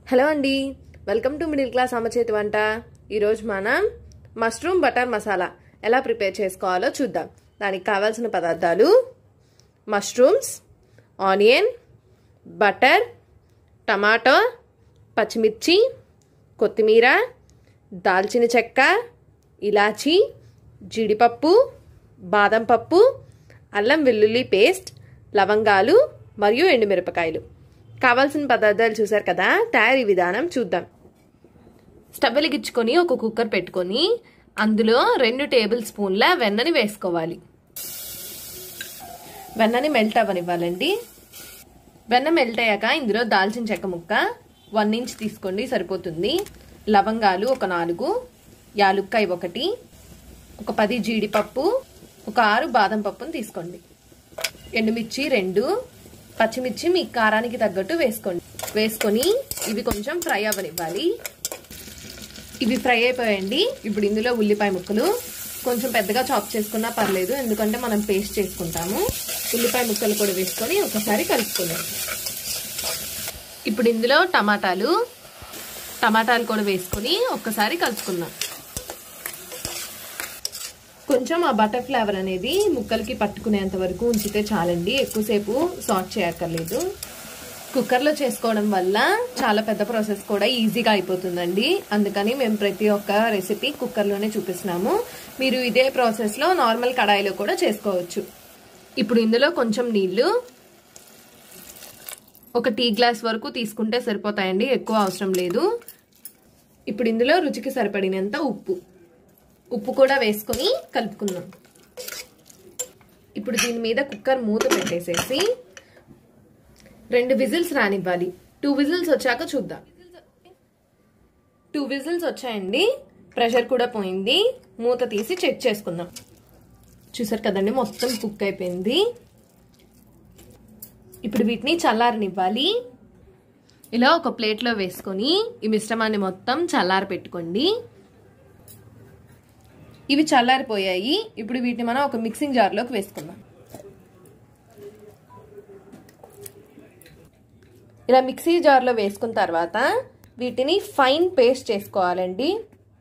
hello అండి welcome to middle class అమ్మచేతి వంట ఈరోజు మనం మష్రూమ్ బటర్ మసాలా ఎలా ప్రిపేర్ చేసుకోవాలో చూద్దాం దానికి కావాల్సిన పదార్థాలు మష్రూమ్స్ ఆనియన్ బటర్ టమాటో పచ్చిమిర్చి కొత్తిమీర దాల్చిన చెక్క ఇలాచి జీడిపప్పు బాదం పప్పు అల్లం వెల్లుల్లి పేస్ట్ లవంగాలు మరియు ఎండుమిరపకాయలు కావాల్సిన పదార్థాలు చూసారు కదా తయారీ విధానం చూద్దాం స్టవ్ వెలిగించుకొని ఒక కుక్కర్ పెట్టుకొని అందులో రెండు టేబుల్ స్పూన్ల వెన్నని వేసుకోవాలి వెన్నని మెల్ట్ అవ్వనివ్వాలండి వెన్న మెల్ట్ అయ్యాక ఇందులో దాల్చిన చెక్క ముక్క వన్ ఇంచ్ తీసుకోండి సరిపోతుంది లవంగాలు ఒక నాలుగు యాలుక్కాయ ఒకటి ఒక పది జీడిపప్పు ఒక ఆరు బాదం పప్పును తీసుకోండి ఎండుమిర్చి రెండు పచ్చిమిర్చి మీ కారానికి తగ్గట్టు వేసుకోండి వేసుకొని ఇవి కొంచెం ఫ్రై అవ్వనివ్వాలి ఇవి ఫ్రై అయిపోయాయండి ఇప్పుడు ఇందులో ఉల్లిపాయ ముక్కలు కొంచెం పెద్దగా చాప్ చేసుకున్నా పర్లేదు ఎందుకంటే మనం పేస్ట్ చేసుకుంటాము ఉల్లిపాయ ముక్కలు కూడా వేసుకొని ఒకసారి కలుపుకుందాం ఇప్పుడు ఇందులో టమాటాలు టమాటాలు కూడా వేసుకొని ఒక్కసారి కలుపుకుందాం కొంచెం ఆ బటర్ ఫ్లేవర్ అనేది ముక్కలకి పట్టుకునేంత వరకు ఉంచితే చాలండి ఎక్కువసేపు సాట్ చేయక్కర్లేదు కుక్కర్లో చేసుకోవడం వల్ల చాలా పెద్ద ప్రాసెస్ కూడా ఈజీగా అయిపోతుందండి అందుకని మేము ప్రతి ఒక్క రెసిపీ కుక్కర్లోనే చూపిస్తున్నాము మీరు ఇదే ప్రాసెస్లో నార్మల్ కడాయిలో కూడా చేసుకోవచ్చు ఇప్పుడు ఇందులో కొంచెం నీళ్లు ఒక టీ గ్లాస్ వరకు తీసుకుంటే సరిపోతాయండి ఎక్కువ అవసరం లేదు ఇప్పుడు ఇందులో రుచికి సరిపడినంత ఉప్పు ఉప్పు కూడా వేసుకొని కలుపుకుందాం ఇప్పుడు దీని మీద కుక్కర్ మూత పెట్టేసేసి రెండు విజిల్స్ రానివ్వాలి టూ విజిల్స్ వచ్చాక చూద్దాం టూ విజిల్స్ వచ్చాయండి ప్రెషర్ కూడా పోయింది మూత తీసి చెక్ చేసుకుందాం చూసారు కదండి మొత్తం కుక్ అయిపోయింది ఇప్పుడు వీటిని చల్లారనివ్వాలి ఇలా ఒక ప్లేట్లో వేసుకొని ఈ మిశ్రమాన్ని మొత్తం చల్లార పెట్టుకోండి ఇవి చల్లారిపోయాయి ఇప్పుడు వీటిని మనం ఒక మిక్సింగ్ జార్లోకి వేసుకుందాం ఇలా మిక్సీ జార్లో వేసుకున్న తర్వాత వీటిని ఫైన్ పేస్ట్ చేసుకోవాలండి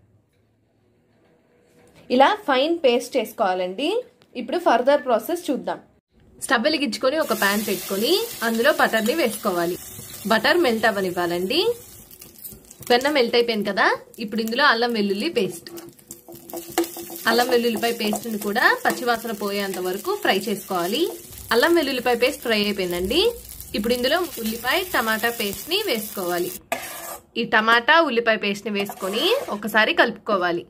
ఇలా ఫైన్ పేస్ట్ చేసుకోవాలండి ఇప్పుడు ఫర్దర్ ప్రాసెస్ చూద్దాం స్టవ్ వెలిగించుకొని ఒక ప్యాన్ పెట్టుకొని అందులో బటర్ని వేసుకోవాలి బటర్ మెల్ట్ అవ్వనివ్వాలండి వెన్న మెల్ట్ అయిపోయింది కదా ఇప్పుడు ఇందులో అల్లం వెల్లుల్లి పేస్ట్ అల్లం వెల్లుల్లిపాయ పేస్ట్ని కూడా పచ్చివాసన పోయేంత వరకు ఫ్రై చేసుకోవాలి అల్లం వెల్లుల్లిపాయ పేస్ట్ ఫ్రై అయిపోయిందండి ఇప్పుడు ఇందులో ఉల్లిపాయ టమాటా పేస్ట్ని వేసుకోవాలి ఈ టమాటా ఉల్లిపాయ పేస్ట్ని వేసుకొని ఒకసారి కలుపుకోవాలి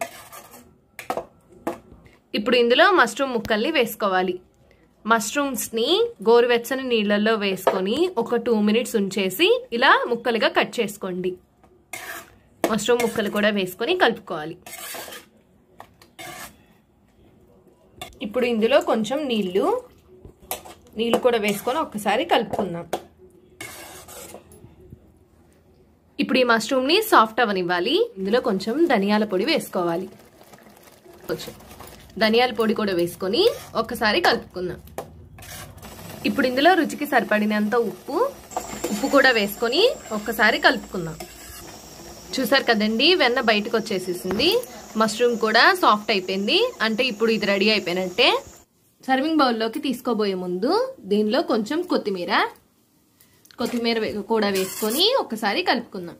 ఇప్పుడు ఇందులో మష్రూమ్ ముక్కల్ని వేసుకోవాలి మష్రూమ్స్ని గోరువెచ్చని నీళ్ళల్లో వేసుకొని ఒక టూ మినిట్స్ ఉంచేసి ఇలా ముక్కలుగా కట్ చేసుకోండి మష్రూమ్ ముక్కలు కూడా వేసుకొని కలుపుకోవాలి ఇప్పుడు ఇందులో కొంచెం నీళ్లు నీళ్ళు కూడా వేసుకొని ఒక్కసారి కలుపుకుందాం ఇప్పుడు ఈ మష్రూమ్ని సాఫ్ట్ అవ్వనివ్వాలి ఇందులో కొంచెం ధనియాల పొడి వేసుకోవాలి కొంచెం ధనియాల పొడి కూడా వేసుకొని ఒక్కసారి కలుపుకుందాం ఇప్పుడు ఇందులో రుచికి సరిపడినంత ఉప్పు ఉప్పు కూడా వేసుకొని ఒక్కసారి కలుపుకుందాం చూసారు కదండి వెన్న బయటకు వచ్చేసేసింది మష్రూమ్ కూడా సాఫ్ట్ అయిపోయింది అంటే ఇప్పుడు ఇది రెడీ అయిపోయినట్టే సర్వింగ్ బౌల్లోకి తీసుకోబోయే ముందు దీనిలో కొంచెం కొత్తిమీర కొత్తిమీర కూడా వేసుకొని ఒకసారి కలుపుకుందాం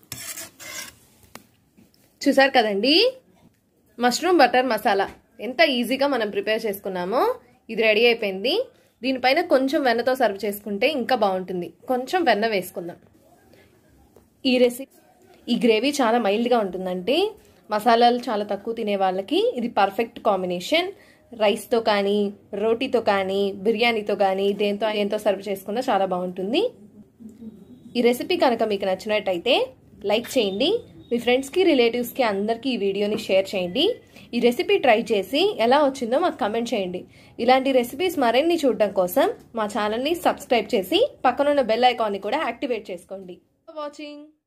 చూసారు కదండి మష్రూమ్ బటర్ మసాలా ఎంత ఈజీగా మనం ప్రిపేర్ చేసుకున్నామో ఇది రెడీ అయిపోయింది దీనిపైన కొంచెం వెన్నతో సర్వ్ చేసుకుంటే ఇంకా బాగుంటుంది కొంచెం వెన్న వేసుకుందాం ఈ రెసిపీ ఈ గ్రేవీ చాలా మైల్డ్గా ఉంటుందంటే మసాలాలు చాలా తక్కువ తినే వాళ్ళకి ఇది పర్ఫెక్ట్ కాంబినేషన్ రైస్తో కానీ రోటీతో కానీ బిర్యానీతో కానీ దేంతో దేంతో సర్వ్ చేసుకున్నా చాలా బాగుంటుంది ఈ రెసిపీ కనుక మీకు నచ్చినట్టయితే లైక్ చేయండి మీ ఫ్రెండ్స్కి రిలేటివ్స్కి అందరికీ ఈ వీడియోని షేర్ చేయండి ఈ రెసిపీ ట్రై చేసి ఎలా వచ్చిందో మాకు కమెంట్ చేయండి ఇలాంటి రెసిపీస్ మరిన్ని చూడడం కోసం మా ఛానల్ని సబ్స్క్రైబ్ చేసి పక్కనున్న బెల్ ఐకాన్ని కూడా యాక్టివేట్ చేసుకోండి వాచింగ్